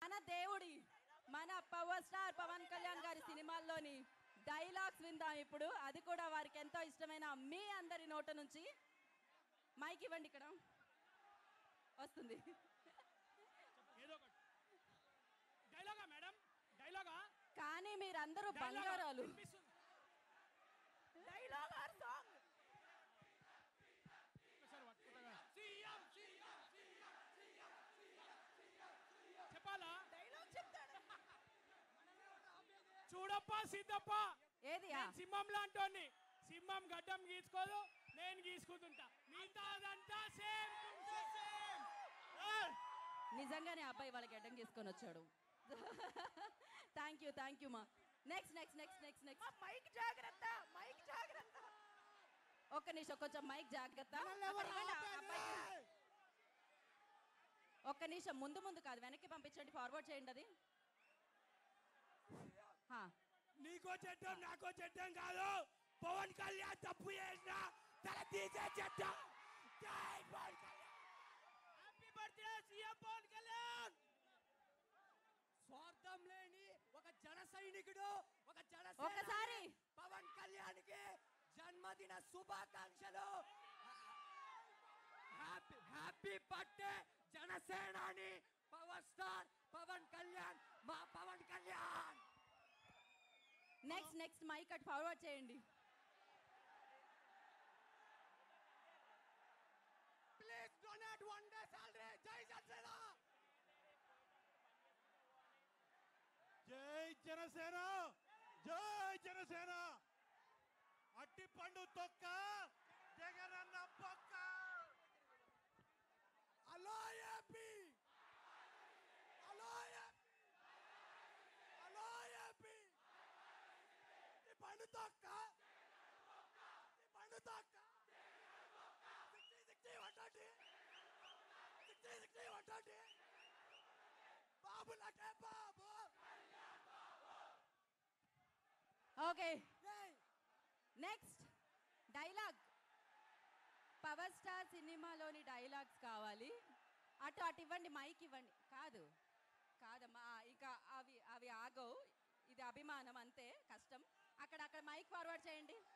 మన దేవుడి మన పవర్ స్టార్ పవన్ కళ్యాణ్ గారి సినిమాల్లోని డైలాగ్స్ విందాం ఇప్పుడు అది కూడా వారికి ఎంతో ఇష్టమైన మీ అందరి నోట నుంచి మైక్ ఇవ్వండి ఇక్కడ వస్తుంది ఏదో ఒకటి డైలాగా మేడం డైలాగా కానీ మీరందరూ డైలాగా? బంగారాలు వినిపిస్తుంది. డైలాగ్ ఆర్ సాంగ్ ఒకసారి పట్టుకుంటారా? CM, CM, CM, CM, CM, CM, CM. చెప్పాలా డైలాగ్ చెప్తాడు చూడప్పా సిద్ధప్ప ఏది ఆ? నేను సింహం లాంటోని సింహం గడ్డం గీసుకోదు నేను గీసుకుంటుంటా మిగతాదంతా సేమ్ సేమ్ నిజంగానే ఆ అబ్బాయి వాళ్ళకి అడ్డం తీసుకొని వచ్చాడు థ్యాంక్ యూ థ్యాంక్ యూ మా next next next next next mike జాగ్రత్త మైక్ జాగ్రత్త ఒక్క నిమిషం కొంచెం మైక్ జాగ్రత్త అక్కడ ఇవ్వండి, ఆ అబ్బాయికి. ఒక్క నిమిషం ముందు ముందు కాదు వెనక్కి పంపించండి ఫార్వర్డ్ చేయండి అది హా. నీకో చట్టం నాకో చట్టం కాదు పవన్ కళ్యాణ్ తప్పు చేసిన తల తీసే చట్టం జై Pawan Kalyan happy birthday CM Pawan Kalyan స్వార్థం లేని ఒక జన సైనికుడు ఒక జన ఒక్కసారి. పవన్ కళ్యాణ్ కి జన్మదిన శుభాకాంక్షలు హ్యాపీ హ్యాపీ బర్త్డే జనసేనాని పవర్ స్టార్ పవన్ కళ్యాణ్ మా Pawan Kalyan next next mike అటు ఫార్వర్డ్ చేయండి please donate one day salary జై జనసేన జై జనసేన జై జనసేన అట్టి పండు తొక్క జగనన్న పక్క hello AP hello AP hello AP ఈ పండు తొక్క ఈ పండు తొక్క sixty sixty one twenty sixty sixty one twenty బాబు లకే బాబు ఓకే ఏయ్ నెక్స్ట్ డైలాగ్ పవర్ స్టార్ సినిమాలోని డైలాగ్స్ కావాలి అటు అటు ఇవ్వండి మైక్ ఇవ్వండి కాదు కాదమ్మా ఆ, ఇక అవి అవి ఆగవు ఇది అభిమానం అంతే కష్టం అక్కడ అక్కడ మైక్ ఫార్వర్డ్ చేయండి